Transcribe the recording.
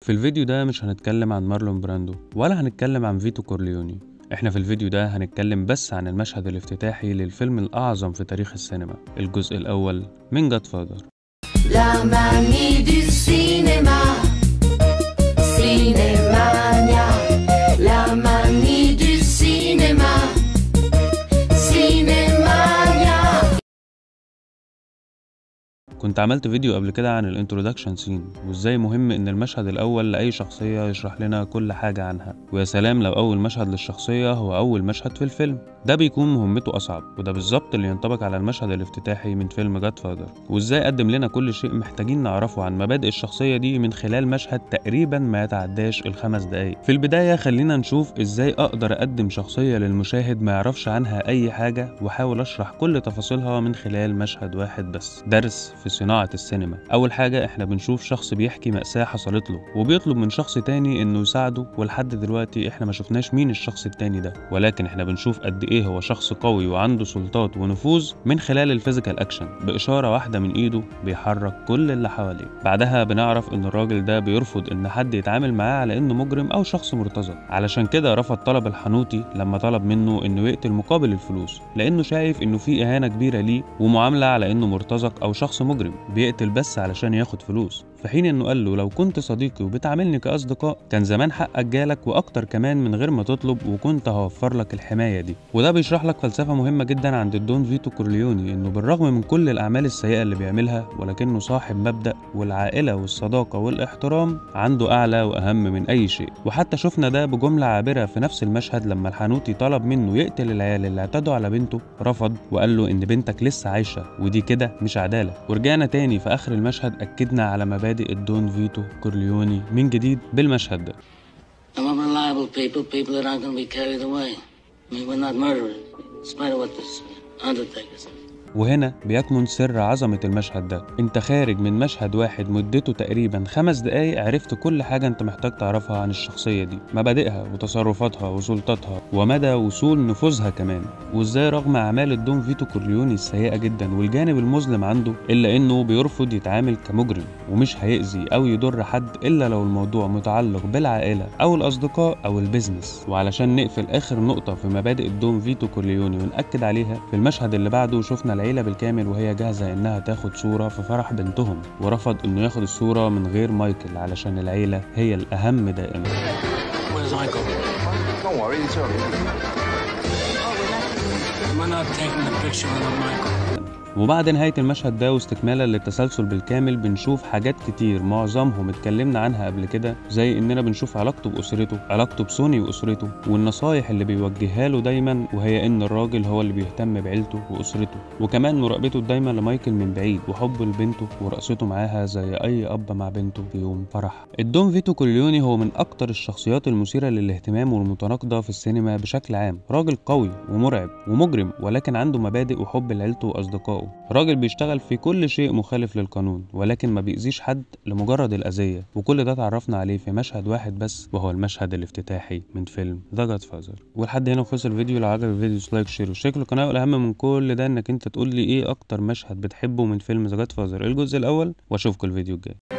في الفيديو ده مش هنتكلم عن مارلون براندو ولا هنتكلم عن فيتو كورليوني احنا في الفيديو ده هنتكلم بس عن المشهد الافتتاحي للفيلم الأعظم في تاريخ السينما الجزء الأول من جاد فاذر La manie du cinéma. Cinémania. La manie du cinéma. Cinémania. كنت عملت فيديو قبل كده عن الانترودكشن سين وازاي مهم ان المشهد الاول لاي شخصية يشرح لنا كل حاجة عنها ويا سلام لو اول مشهد للشخصية هو اول مشهد في الفيلم ده بيكون مهمته اصعب وده بالظبط اللي ينطبق على المشهد الافتتاحي من فيلم جاد فاذر وازاي قدم لنا كل شيء محتاجين نعرفه عن مبادئ الشخصية دي من خلال مشهد تقريبا ما يتعداش الخمس دقايق في البداية خلينا نشوف ازاي اقدر اقدم شخصية للمشاهد ما يعرفش عنها اي حاجة واحاول اشرح كل تفاصيلها من خلال مشهد واحد بس درس في صناعة السينما أول حاجة إحنا بنشوف شخص بيحكي مأساة حصلت له وبيطلب من شخص تاني إنه يساعده ولحد دلوقتي إحنا ما شفناش مين الشخص التاني ده ولكن إحنا بنشوف قد إيه هو شخص قوي وعنده سلطات ونفوذ من خلال الفيزيكال أكشن بإشارة واحدة من إيده بيحرك كل اللي حواليه بعدها بنعرف إن الراجل ده بيرفض إن حد يتعامل معاه على إنه مجرم أو شخص مرتزق علشان كده رفض طلب الحنوتي لما طلب منه إنه يقتل مقابل الفلوس لأنه شايف إنه في إهانة كبيرة ليه ومعاملة على إنه مرتزق أو شخص مجرم بيقتل بس علشان ياخد فلوس في حين انه قال له لو كنت صديقي وبتعاملني كاصدقاء كان زمان حقك جالك واكتر كمان من غير ما تطلب وكنت هوفر لك الحمايه دي وده بيشرح لك فلسفه مهمه جدا عند الدون فيتو كورليوني انه بالرغم من كل الاعمال السيئه اللي بيعملها ولكنه صاحب مبدا والعائله والصداقه والاحترام عنده اعلى واهم من اي شيء وحتى شفنا ده بجمله عابره في نفس المشهد لما الحانوتي طلب منه يقتل العيال اللي اعتدوا على بنته رفض وقال له ان بنتك لسه عايشه ودي كده مش عداله ورجعنا تاني في اخر المشهد اكدنا على مبادئ الدون فيتو كورليوني من جديد بالمشهد ده I want reliable people, people that aren't going to be carried away. I mean, we're not murderers, in spite of what this undertaker says. وهنا بيكمن سر عظمة المشهد ده انت خارج من مشهد واحد مدته تقريبا خمس دقايق عرفت كل حاجة انت محتاج تعرفها عن الشخصية دي مبادئها وتصرفاتها وسلطاتها ومدى وصول نفوذها كمان وازاي رغم اعمال الدون فيتو كورليوني السيئة جدا والجانب المظلم عنده الا انه بيرفض يتعامل كمجرم ومش هيأذي او يضر حد الا لو الموضوع متعلق بالعائلة او الاصدقاء او البيزنس وعلشان نقفل اخر نقطة في مبادئ الدون فيتو كورليوني ونأكد عليها في المشهد اللي بعده شفنا العيلة بالكامل وهي جاهزة إنها تاخد صورة في فرح بنتهم ورفض إنه ياخد الصورة من غير مايكل علشان العيلة هي الأهم دائما Where's Michael? Don't worry, it's early. We're not taking the picture without Michael. وبعد نهاية المشهد ده واستكمالا للتسلسل بالكامل بنشوف حاجات كتير معظمهم اتكلمنا عنها قبل كده زي اننا بنشوف علاقته باسرته علاقته بسوني واسرته والنصايح اللي بيوجهها له دايما وهي ان الراجل هو اللي بيهتم بعيلته واسرته وكمان مراقبته دايما لمايكل من بعيد وحبه لبنته ورقصته معاها زي اي اب مع بنته في يوم فرح الدون فيتو كورليوني هو من اكتر الشخصيات المثيرة للاهتمام والمتناقضة في السينما بشكل عام راجل قوي ومرعب ومجرم ولكن عنده مبادئ وحب لعيلته واصدقائه راجل بيشتغل في كل شيء مخالف للقانون ولكن ما بيأذيش حد لمجرد الأذية وكل ده اتعرفنا عليه في مشهد واحد بس وهو المشهد الافتتاحي من فيلم ذا جاد فازر ولحد هنا خلص الفيديو لو عجب الفيديو لايك شير واشترك القناة والأهم من كل ده إنك أنت تقول لي إيه أكتر مشهد بتحبه من فيلم ذا جاد فازر الجزء الأول وأشوفكم الفيديو الجاي